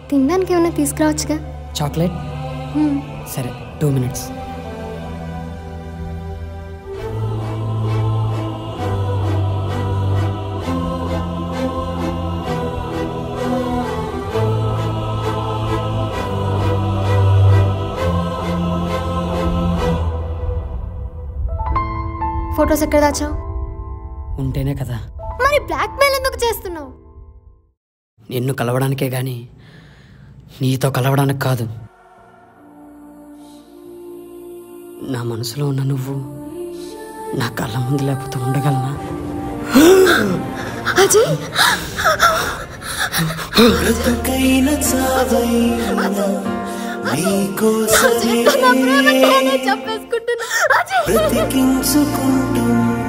తినడానికి ఏమైనా తీసుకురావచ్చుగా చాక్లెట్ హ్మ్. సరే టూ మినిట్స్ ఫొటోస్ ఎక్కడ దాచావు ఉంటేనే కదా మరి బ్లాక్ మెయిల్ ఎందుకు చేస్తున్నావు నిన్ను కలవడానికే గాని నీతో కలవడానికి కాదు నా మనసులో ఉన్న నువ్వు నా కళ్ళ ముందు లేకపోతే ఉండగలనా అజయ్ బ్రతుకైన చావైనా నీకోసమే నా ప్రేమ నేనే చంపేసుకుంటున్నా అజయ్ బ్రతికించుకుంటున్నా